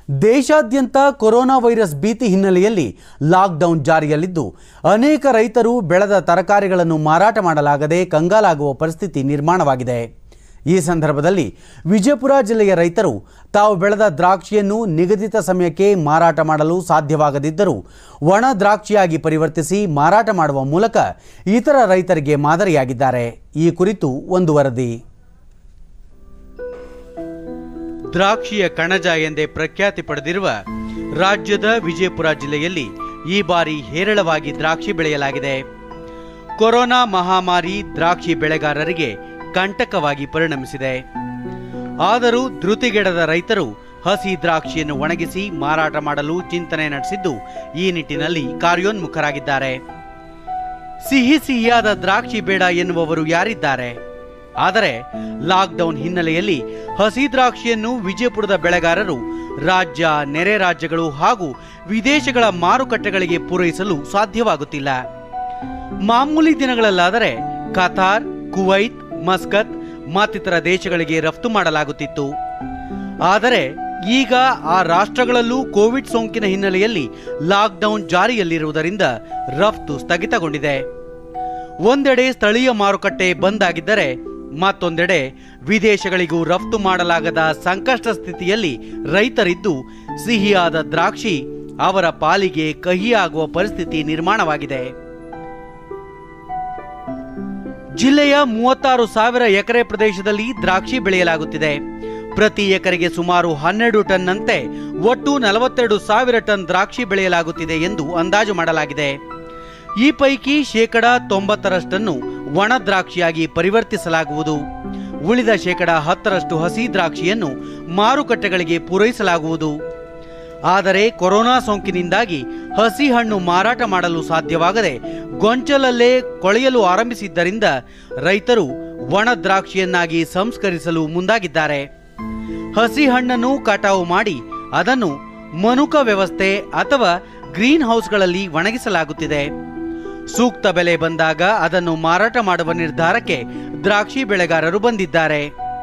ದೇಶಾದ್ಯಂತ corona virus ಭೀತಿ ಹಿನ್ನೆಲೆಯಲ್ಲಿ ಲಾಕ್ಡೌನ್ ಜಾರಿಯಲ್ಲಿದ್ದು ಅನೇಕ ರೈತರು ಬೆಳೆದ ತರಕಾರಿಗಳನ್ನು ಮಾರಾಟ ಮಾಡಲಾಗದೆ ಕಂಗಾಲಾಗುವ ಪರಿಸ್ಥಿತಿ ನಿರ್ಮಾಣವಾಗಿದೆ ಈ ಸಂದರ್ಭದಲ್ಲಿ ವಿಜಯಪುರ ಜಿಲ್ಲೆಯ ರೈತರು ತಾವು ಬೆಳೆದ ದ್ರಾಕ್ಷಿಯನ್ನು ನಿಗದಿತ ಸಮಯಕ್ಕೆ ಮಾರಾಟ ಮಾಡಲು ಸಾಧ್ಯವಾಗದಿದ್ದರೂ ಒಣ ದ್ರಾಕ್ಷಿಯಾಗಿ ಪರಿವರ್ತಿಸಿ ಮಾರಾಟ ಮಾಡುವ ಮೂಲಕ ಇತರ ರೈತರಿಗೆ ಮಾದರಿಯಾಗಿದ್ದಾರೆ ಈ ಕುರಿತು ಒಂದು ವರದಿ ದ್ರಾಕ್ಷಿಯ ಕಣಜ ಎಂದೇ ಪ್ರಖ್ಯಾತಿ ಪಡೆದಿರುವ ರಾಜ್ಯದ ವಿಜಯಪುರ ಜಿಲ್ಲೆಯಲ್ಲಿ ಈ ಬಾರಿ ಹೇರಳವಾಗಿ ದ್ರಾಕ್ಷಿ ಬೆಳೆಯಲಾಗಿದೆ ಕೊರೋನಾ ಮಹಾಮಾರಿ ದ್ರಾಕ್ಷಿ ಬೆಳೆಗಾರರಿಗೆ ಕಂಟಕವಾಗಿ ಪರಿಣಮಿಸಿದೆ ಆದರೂ ಧೃತಿಗೆಡದ ರೈತರು ಹಸಿ ದ್ರಾಕ್ಷಿಯನ್ನು ಒಣಗಿಸಿ ಮಾರಾಟ ಮಾಡಲು ಚಿಂತನೆ ನಡೆಸಿದ್ದು ಈ ನಿಟ್ಟಿನಲ್ಲಿ ಕಾರ್ಯೋನ್ಮುಖರಾಗಿದ್ದಾರೆ ಸಿಹಿ ಸಿಹಿಯಾದ ದ್ರಾಕ್ಷಿ ಬೇಡ ಎನ್ನುವವರು ಯಾರಿದ್ದಾರೆ ಆದರೆ ಲಾಕ್ಡೌನ್ ಹಿನ್ನೆಲೆಯಲ್ಲಿ ಹಸಿ ದ್ರಾಕ್ಷಿಯನ್ನು ವಿಜಯಪುರದ ಬೆಳೆಗಾರರು ರಾಜ್ಯ ನೆರೆ ರಾಜ್ಯಗಳು ಹಾಗೂ ವಿದೇಶಗಳ ಮಾರುಕಟ್ಟೆಗಳಿಗೆ ಪೂರೈಸಲು ಸಾಧ್ಯವಾಗುತ್ತಿಲ್ಲ ಮಾಮೂಲಿ ದಿನಗಳಲ್ಲಾದರೆ ಕತಾರ್ ಕುವೈತ್ ಮಸ್ಕತ್ ಮತ್ತಿತರ ದೇಶಗಳಿಗೆ ರಫ್ತು ಮಾಡಲಾಗುತ್ತಿತ್ತು ಆದರೆ ಈಗ ಆ ರಾಷ್ಟ್ರಗಳಲ್ಲೂ ಕೋವಿಡ್ ಸೋಂಕಿನ ಹಿನ್ನೆಲೆಯಲ್ಲಿ ಲಾಕ್ಡೌನ್ ಜಾರಿಯಲ್ಲಿರುವುದರಿಂದ ರಫ್ತು ಸ್ಥಗಿತಗೊಂಡಿದೆ ಒಂದೆಡೆ ಸ್ಥಳೀಯ ಮಾರುಕಟ್ಟೆ ಬಂದ್ ಆಗಿದ್ದರೆ ಮತ್ತೊಂದೆಡೆ ವಿದೇಶಗಳಿಗೂ ರಫ್ತು ಮಾಡಲಾಗದ ಸಂಕಷ್ಟ ಸ್ಥಿತಿಯಲ್ಲಿ ರೈತರಿದ್ದು ಸಿಹಿಯಾದ ದ್ರಾಕ್ಷಿ ಅವರ ಪಾಲಿಗೆ ಕಹಿಯಾಗುವ ಪರಿಸ್ಥಿತಿ ನಿರ್ಮಾಣವಾಗಿದೆ ಜಿಲ್ಲೆಯ ಮೂವತ್ತಾರು ಸಾವಿರ ಎಕರೆ ಪ್ರದೇಶದಲ್ಲಿ ದ್ರಾಕ್ಷಿ ಬೆಳೆಯಲಾಗುತ್ತಿದೆ ಪ್ರತಿ ಎಕರೆಗೆ ಸುಮಾರು ಹನ್ನೆರಡು ಟನ್ನಂತೆ ಒಟ್ಟು ನಲವತ್ತೆರಡು ಸಾವಿರ ಟನ್ ದ್ರಾಕ್ಷಿ ಬೆಳೆಯಲಾಗುತ್ತಿದೆ ಎಂದು ಅಂದಾಜು ಮಾಡಲಾಗಿದೆ ಈ ಪೈಕಿ ಶೇಕಡ ತೊಂಬತ್ತರಷ್ಟನ್ನು ಒಣ ದ್ರಾಕ್ಷಿಯಾಗಿ ಪರಿವರ್ತಿಸಲಾಗುವುದು ಉಳಿದ ಶೇಕಡ ಹತ್ತರಷ್ಟು ಹಸಿ ದ್ರಾಕ್ಷಿಯನ್ನು ಮಾರುಕಟ್ಟೆಗಳಿಗೆ ಪೂರೈಸಲಾಗುವುದು ಆದರೆ ಕೊರೋನಾ ಸೋಂಕಿನಿಂದಾಗಿ ಹಸಿ ಹಣ್ಣು ಮಾರಾಟ ಮಾಡಲು ಸಾಧ್ಯವಾಗದೆ ಗೊಂಚಲಲ್ಲೇ ಕೊಳೆಯಲು ಆರಂಭಿಸಿದ್ದರಿಂದ ರೈತರು ಒಣ ದ್ರಾಕ್ಷಿಯನ್ನಾಗಿ ಸಂಸ್ಕರಿಸಲು ಮುಂದಾಗಿದ್ದಾರೆ ಹಸಿ ಹಣ್ಣನ್ನು ಕಟಾವು ಮಾಡಿ ಅದನ್ನು ಮನುಕ ವ್ಯವಸ್ಥೆ ಅಥವಾ ಗ್ರೀನ್ ಹೌಸ್ಗಳಲ್ಲಿ ಒಣಗಿಸಲಾಗುತ್ತಿದೆ ಸೂಕ್ತ ಬೆಲೆ ಬಂದಾಗ ಅದನ್ನು ಮಾರಾಟ ಮಾಡುವ ನಿರ್ಧಾರಕ್ಕೆ ದ್ರಾಕ್ಷಿ ಬೆಳೆಗಾರರು ಬಂದಿದ್ದಾರೆ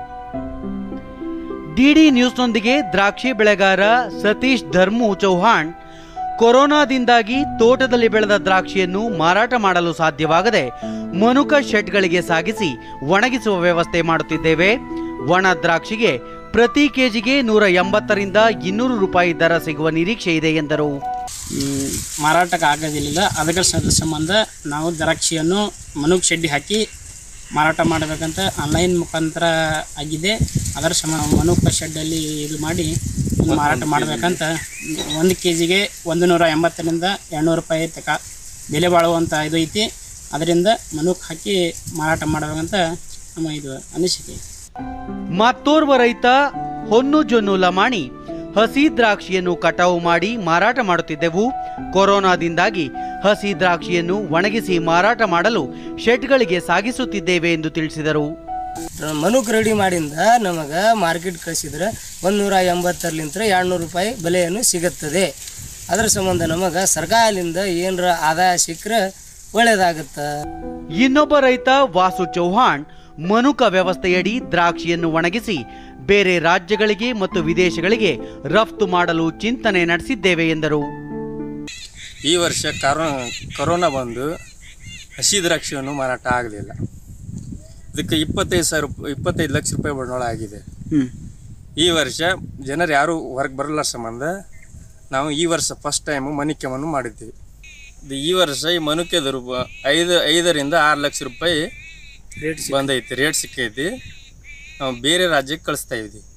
ಡಿಡಿ ನ್ಯೂಸ್ನೊಂದಿಗೆ ದ್ರಾಕ್ಷಿ ಬೆಳೆಗಾರ ಸತೀಶ್ ಧರ್ಮು ಚೌಹಾಣ್ ಕೊರೋನಾದಿಂದಾಗಿ ತೋಟದಲ್ಲಿ ಬೆಳೆದ ದ್ರಾಕ್ಷಿಯನ್ನು ಮಾರಾಟ ಮಾಡಲು ಸಾಧ್ಯವಾಗದೆ ಮನುಕ ಶೆಡ್ಗಳಿಗೆ ಸಾಗಿಸಿ ಒಣಗಿಸುವ ವ್ಯವಸ್ಥೆ ಮಾಡುತ್ತಿದ್ದೇವೆ ಒಣ ದ್ರಾಕ್ಷಿಗೆ ಪ್ರತಿ ಕೆಜಿಗೆ ನೂರ ಎಂಬತ್ತರಿಂದ ಇನ್ನೂರು ರೂಪಾಯಿ ದರ ಸಿಗುವ ನಿರೀಕ್ಷೆ ಇದೆ ಎಂದರು ಮ್, ಮಾರಾಟಕ್ಕೆ ಆಗೋದಿಲ್ಲ ಅದರ ಸ- ಸಂಬಂಧ ನಾವು ದ್ರಾಕ್ಷಿಯನ್ನು ಮನುಗ್ ಶೆಡ್ಡಿ ಹಾಕಿ ಮಾರಾಟ ಮಾಡಬೇಕಂತ ಆನ್ಲೈನ್ ಮುಖಾಂತರ ಆಗಿದೆ ಅದರ ಸಮ ಮನುಕ ಶೆಡ್ಡಲ್ಲಿ ಇದು ಮಾಡಿ ಮಾರಾಟ ಮಾಡಬೇಕಂತ ಒಂದು ಕೆ ಜಿಗೆ ಒಂದು ನೂರ ಎಂಬತ್ತರಿಂದ ಎರಡುನೂರು ರೂಪಾಯಿ ತಕ ಬೆಲೆ ಬಾಳುವಂಥ ಇದು ಐತಿ ಅದರಿಂದ ಮನುಕ್ ಹಾಕಿ ಮಾರಾಟ ಮಾಡಬೇಕಂತ ನಮ್ಮ ಇದು ಅನಿಸಿಕೆ ಮತ್ತೋರ್ವ ರೈತ ಹೊನ್ನು ಜೊನ್ನು ಲಮಾಣಿ ಹಸಿ ದ್ರಾಕ್ಷಿಯನ್ನು ಕಟಾವು ಮಾಡಿ ಮಾರಾಟ ಮಾಡುತ್ತಿದ್ದೆವು ಕೊರೋನಾದಿಂದಾಗಿ ಹಸಿ ದ್ರಾಕ್ಷಿಯನ್ನು ಒಣಗಿಸಿ ಮಾರಾಟ ಮಾಡಲು ಶೆಡ್ಗಳಿಗೆ ಸಾಗಿಸುತ್ತಿದ್ದೇವೆ ಎಂದು ತಿಳಿಸಿದರು ಮನುಕ್ ರೆಡಿ ಮಾಡಿಂದ ನಮಗೆ ಮಾರ್ಕೆಟ್ ಕಳಿಸಿದ್ರೆ ಒಂದು ನೂರ ಎಂಬತ್ತರಲಿಂತ್ರ ಎರಡುನೂರು ರೂಪಾಯಿ ಬೆಲೆಯನ್ನು ಸಿಗುತ್ತದೆ ಅದರ ಸಂಬಂಧ ನಮಗೆ ಸರ್ಕಾರದಿಂದ ಏನರ ಆದಾಯ ಸಿಕ್ಕರೆ ಒಳ್ಳೇದಾಗುತ್ತೆ ಇನ್ನೊಬ್ಬ ರೈತ ವಾಸು ಚೌಹಾಣ್ ಮನುಕ ವ್ಯವಸ್ಥೆಯಡಿ ದ್ರಾಕ್ಷಿಯನ್ನು ಒಣಗಿಸಿ ಬೇರೆ ರಾಜ್ಯಗಳಿಗೆ ಮತ್ತು ವಿದೇಶಗಳಿಗೆ ರಫ್ತು ಮಾಡಲು ಚಿಂತನೆ ನಡೆಸಿದ್ದೇವೆ ಎಂದರು ಈ ವರ್ಷ ಕರೋ ಕೊರೋನಾ ಬಂದು ಹಸಿ ದ್ರಾಕ್ಷಿಯನ್ನು ಮಾರಾಟ ಆಗಲಿಲ್ಲ ಇದಕ್ಕೆ ಇಪ್ಪತ್ತೈದು ಸಾವಿರ ರೂಪಾಯಿ ಇಪ್ಪತ್ತೈದು ಲಕ್ಷ ರೂಪಾಯಿ ಬಂಡವಾಳ ಆಗಿದೆ ಈ ವರ್ಷ ಜನರು ಯಾರು ಹೊರಗೆ ಬರಲ್ಲ ಸಂಬಂಧ ನಾವು ಈ ವರ್ಷ ಫಸ್ಟ್ ಟೈಮು ಮನಿಕೆವನ್ನು ಮಾಡಿದ್ದೀವಿ ಇದು ಈ ವರ್ಷ ಈ ಮನುಕೆದ ರೂಪ ಐದು ಐದರಿಂದ ಆರು ಲಕ್ಷ ರೂಪಾಯಿ ರೇಟ್ ಬಂದೈತಿ ರೇಟ್ ಸಿಕ್ಕೈತಿ ನಾವು ಬೇರೆ ರಾಜ್ಯಕ್ಕೆ ಕಳಿಸ್ತಾ ಇದ್ದೀವಿ